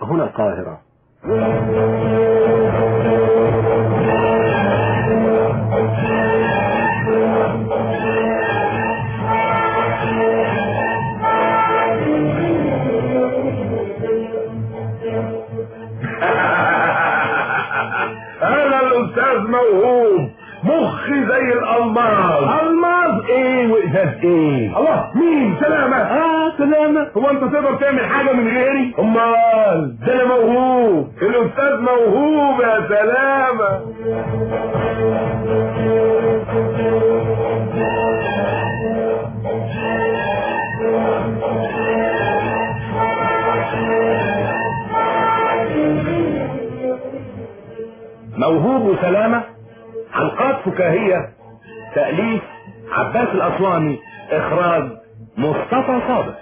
هنا القاهرة انا الاستاذ موهوب مخي زي الالماس الماظ ايه وإزاز ايه الله مين سلامة اه سلامة هو انت تقدر تعمل حاجة من غيري امال ده انا موهوب الاستاذ موهوب يا سلامة موهوب وسلامة حلقات فكاهية تأليف عباس الأسواني إخراج مصطفى صادق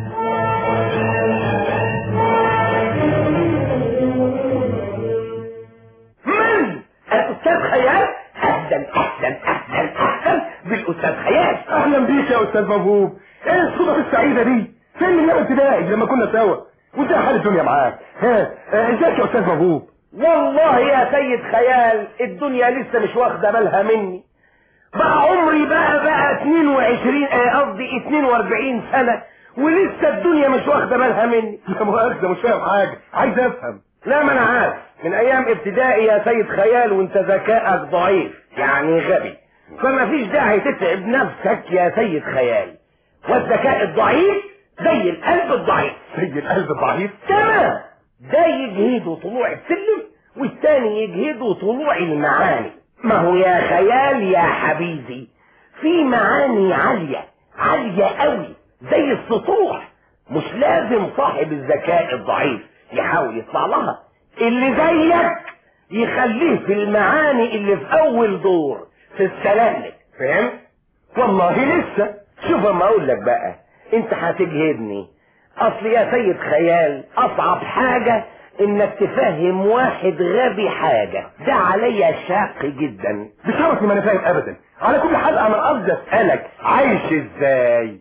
من الاستاذ خيال اهلا اهلا اهلا اهلا بالاستاذ خيال أهلا بيك يا أستاذ موهوب إيه الصدف السعيدة دي فين من يوم ابتدائي لما كنا سوا وإزاي حال الدنيا معاك ها آه، إزيك يا أستاذ موهوب والله يا سيد خيال الدنيا لسه مش واخده بالها مني بقى عمري بقى بقى 22 آه، قصدي 42 سنه ولسه الدنيا مش واخده بالها مني لا مؤاخذة مش فاهم حاجة عايز أفهم لا ما انا عارف من ايام ابتدائي يا سيد خيال وانت ذكائك ضعيف يعني غبي فما فيش داعي تتعب نفسك يا سيد خيال والذكاء الضعيف زي القلب الضعيف زي القلب الضعيف تمام ده يجهده طلوع السلم والتاني يجهده طلوع المعاني ما هو يا خيال يا حبيبي في معاني عالية عالية قوي زي السطوح مش لازم صاحب الذكاء الضعيف يحاول يطلع لها اللي زيك يخليه في المعاني اللي في اول دور في السلالم فهمت والله لسه شوف اما اقول لك بقى انت هتجهدني اصل يا سيد خيال اصعب حاجة انك تفهم واحد غبي حاجة ده عليا شاق جدا بشرفي ما أنا فاهم أبدا على كل حال أنا قصدي أسألك عايش إزاي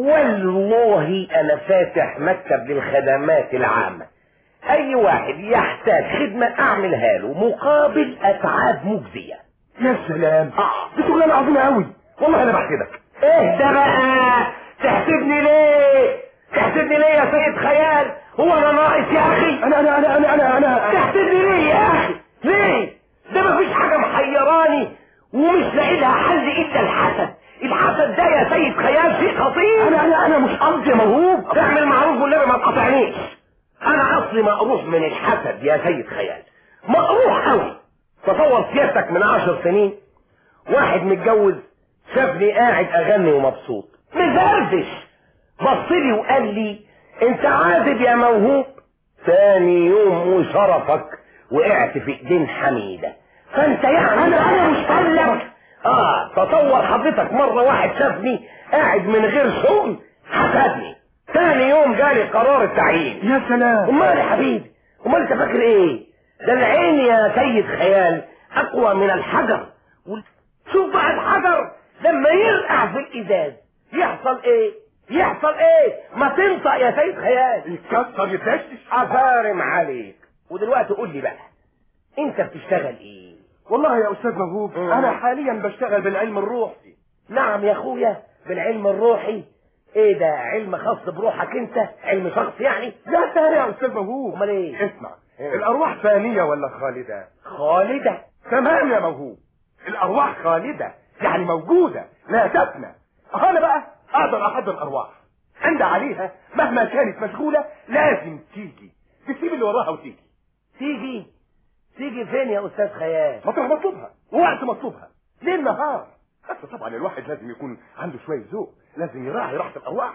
والله انا فاتح مكتب للخدمات العامة اي واحد يحتاج خدمة اعملها له مقابل اتعاب مجزية يا سلام دي شغلانة عظيمة قوي والله أنا بحسدك ايه ده بقى تحسبني ليه تحسبني ليه يا سيد خيال هو انا ناقص يا اخي أنا أنا أنا أنا أنا أنا تحسبني ليه يا اخي ليه ده مفيش حاجة محيراني ومش لاقي لها حل الا الحسد الحسد ده يا سيد خيال شيء خطير أنا أنا أنا مش قصدي يا موهوب تعمل معروف والنبي ما تقاطعنيش انا اصلي مقروح من الحسد يا سيد خيال مقروح قوي تصور سيادتك من عشر سنين واحد متجوز شافني قاعد اغني ومبسوط مزرفش بصلي وقال لي انت عازب يا موهوب ثاني يوم وشرفك وقعت في ايدين حميده فانت يعني أنا- أنا مش طلق اه تصور حضرتك مره واحد شافني قاعد من غير شغل حسدني ثاني يوم جالي قرار التعيين يا سلام امال يا حبيبي امال انت فاكر ايه ده العين يا سيد خيال اقوى من الحجر وال- شوف بقى الحجر لما يرقع في الازاز يحصل ايه يحصل ايه ما تنطق يا سيد خيال يتكسر يتشش افارم عليك ودلوقتي قول لي بقى انت بتشتغل ايه والله يا استاذ موهوب مم. انا حاليا بشتغل بالعلم الروحي نعم يا اخويا بالعلم الروحي ايه ده علم خاص بروحك انت علم شخص يعني لا تاني يا استاذ موهوب امال ايه اسمع الارواح فانية ولا خالدة خالدة تمام يا موهوب الارواح خالدة يعني موجودة لا تفنى انا بقى اقدر احضر ارواح عند عليها مهما كانت مشغولة لازم تيجي تسيب اللي وراها وتيجي تيجي تيجي فين يا استاذ خيال مطرح مطلوبها وقت مطلوبها ليل نهار بس طبعا الواحد لازم يكون عنده شوية ذوق لازم يراعي راحة الارواح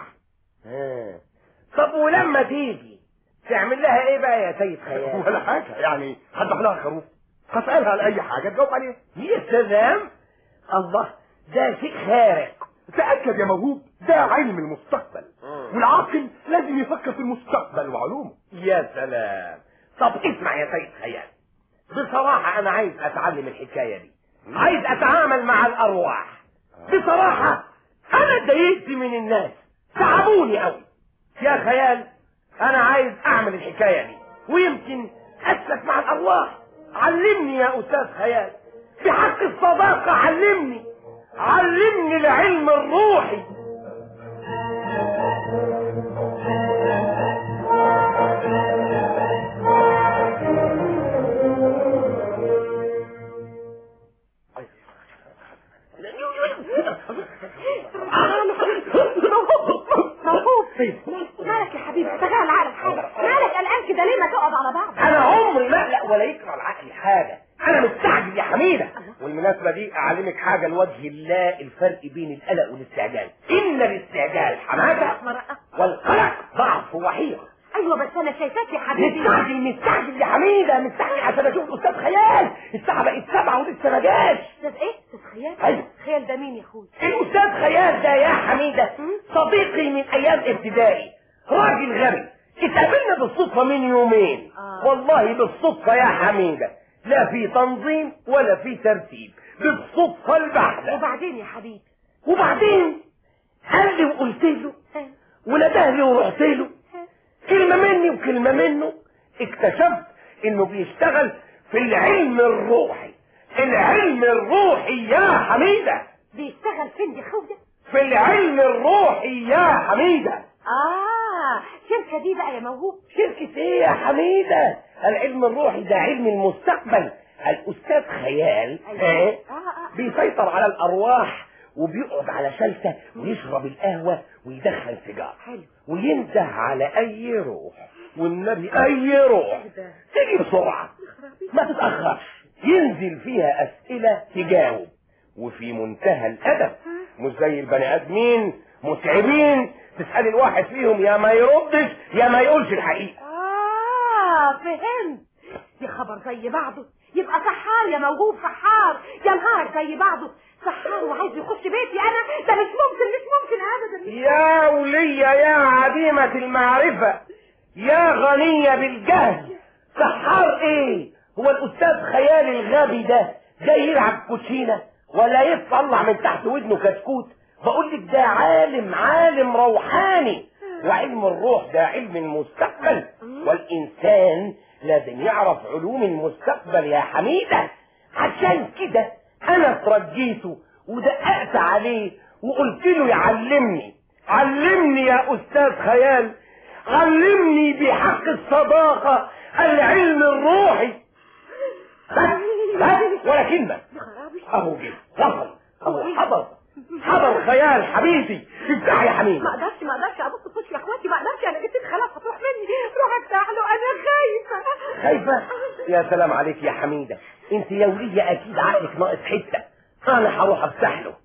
آه. طب ولما تيجي تعمل لها ايه بقى يا سيد خيال ولا حاجة يعني هذبح لها خروف هسألها على أي حاجة تجاوب عليها يا سلام الله ده شيء خارق تأكد يا موهوب ده علم المستقبل والعاقل لازم يفكر في المستقبل وعلومه يا سلام طب اسمع يا سيد خيال بصراحة أنا عايز أتعلم الحكاية دي عايز أتعامل مع الأرواح بصراحة أنا اتضايقت من الناس تعبوني أوي يا خيال أنا عايز أعمل الحكاية دي ويمكن اسلك مع الارواح علمني يا استاذ خيال في حق الصداقة علمني علمني العلم الروحي مالك يا حبيبي اشتغل العقل حاجه مالك قلقان كده ليه ما تقعد على بعض انا عمري ما اقلق ولا يكره العقل حاجه انا مستعجل يا حميده والمناسبه دي اعلمك حاجه لوجه الله الفرق بين القلق والاستعجال ان الاستعجال حماده والقلق ضعف وحيره ايوه بس انا شايفاك يا حبيبي مستعجل مستعجل يا حميده مستعجل عشان اشوف استاذ خيال الساعه بقت سبعه ولسه ما جاش استاذ ايه استاذ خيال أيوة. خيال ده مين يا اخوي الاستاذ خيال ده يا حميده صديقي من ايام ابتدائي راجل غبي اتقابلنا بالصدفه من يومين آه. والله بالصدفه يا حميده لا في تنظيم ولا في ترتيب بالصدفه البحته وبعدين يا حبيبي وبعدين قال لي وقلت له ها؟ ونده لي ورحت له ها؟ كلمة مني وكلمة منه اكتشفت انه بيشتغل في العلم الروحي العلم الروحي يا حميدة بيشتغل فين يا اخويا في العلم الروحي يا حميدة اه الشركه دي بقى يا موهوب شركة ايه يا حميدة العلم الروحي ده علم المستقبل الاستاذ خيال أيوة. ها؟ آه، آه. بيسيطر على الارواح وبيقعد على شلته ويشرب القهوة ويدخن سيجار حلو وينده على اي روح والنبي اي روح ده. تيجي بسرعة ما تتأخرش ينزل فيها اسئلة تجاوب وفي منتهى الادب مش زي البني ادمين متعبين تسأل الواحد فيهم يا ما يردش يا ما يقولش الحقيقة اه فهمت يا خبر زي بعضه يبقى سحار يا موهوب سحار يا نهار زي بعضه سحار وعايز يخش بيتي انا ده مش ممكن مش ممكن ابدا يا ولية يا عديمة المعرفة يا غنية بالجهل سحار ايه هو الاستاذ خيال الغبي ده جاي يلعب كوتشينة ولا يطلع من تحت ودنه كتكوت بقول لك ده عالم عالم روحاني وعلم الروح ده علم المستقبل والانسان لازم يعرف علوم المستقبل يا حميدة عشان كده انا ترجيته ودققت عليه وقلت له يعلمني علمني يا استاذ خيال علمني بحق الصداقة العلم الروحي بس بس ولا كلمة يا خرابي اهو جه وصل اهو حضر حضر خيال حبيبي افتح يا حميد ما اقدرش ما اقدرش ابص في وش اخواتي ما اقدرش انا جيت خلاص هتروح مني روح افتح له انا خايفه خايفة يا سلام عليك يا حميدة انت يا ولية اكيد عقلك ناقص حتة انا هروح افتح له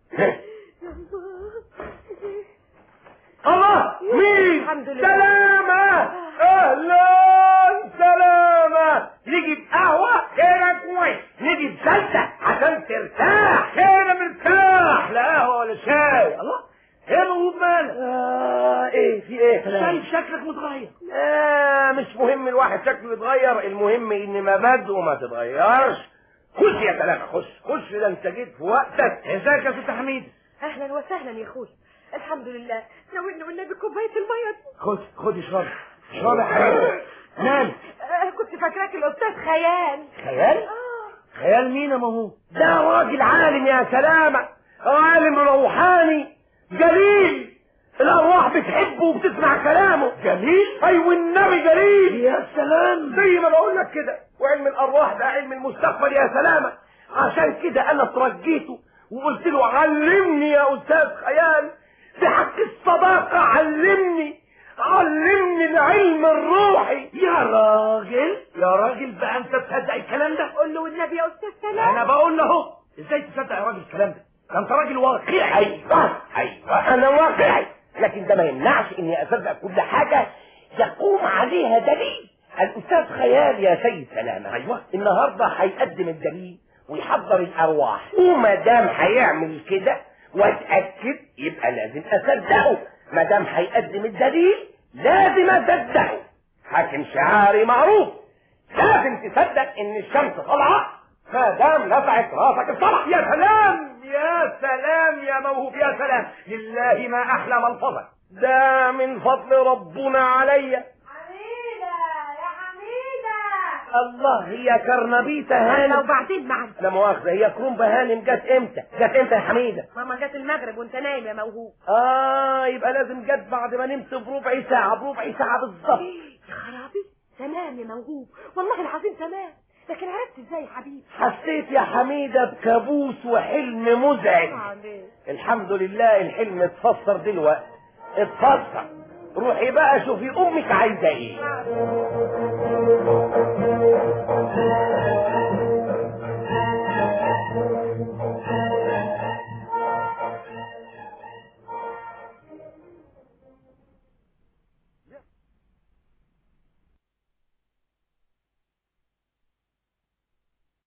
الله مين الحمد لله. سلامة اهلا سلامة نجيب قهوة كده كويس نجيب سلسة عشان ترتاح كده مرتاح لا قهوة ولا شاي الله ايه موجود مالك آه ايه في ايه شايف شكلك متغير آه مش مهم الواحد شكله يتغير المهم ان مبادئه ما تتغيرش خش يا سلامة خش خش ده انت جيت في وقتك ازيك يا ست حميد اهلا وسهلا يا اخوي الحمد لله ناولني والنبي كوبايه الميه دي. خد خد اشرب اشرب يا حبيبي نام آه كنت فاكراك الاستاذ خيال خيال اه خيال مين يا مهو ده راجل عالم يا سلامة عالم روحاني جليل الارواح بتحبه وبتسمع كلامه جليل ايوه النبي جليل يا سلام زي ما بقول لك كده وعلم الارواح ده علم المستقبل يا سلامة عشان كده انا ترجيته وقلت له علمني يا استاذ خيال بحق الصداقة علمني علمني العلم الروحي يا راجل يا راجل بقى انت تصدق الكلام ده قول له والنبي يا استاذ سلام انا بقول له اهو ازاي تصدق يا راجل الكلام ده ده انت راجل واقعي ايوه ايوه انا واقعي لكن ده ما يمنعش اني اصدق كل حاجه يقوم عليها دليل الاستاذ خيال يا سيد سلامه أيوة. النهارده هيقدم الدليل ويحضر الارواح وما دام هيعمل كده واتاكد يبقى لازم اصدقه ما دام هيقدم الدليل لازم اصدقه حاكم شعاري معروف لازم تصدق ان الشمس طالعه ما دام نفعت راسك الطلع يا سلام يا سلام يا موهوب يا سلام لله ما احلى ملفظك ده من فضل ربنا عليا حميدة يا الله هي كرنبيطة هانم وبعدين معنا لا مؤاخذة هي كرومبة هانم جت امتى؟ جت امتى يا حميدة؟ ماما جت المغرب وانت نايم يا موهوب اه يبقى لازم جت بعد ما نمت بربع ساعة بربع ساعة بالظبط يا خرابي تمام يا موهوب والله العظيم تمام لكن عرفت ازاي يا حبيبي حسيت يا حميدة بكابوس وحلم مزعج عليك الحمد لله الحلم اتفسر دلوقتي اتفسر روحي بقى شوفي امك عايزة ايه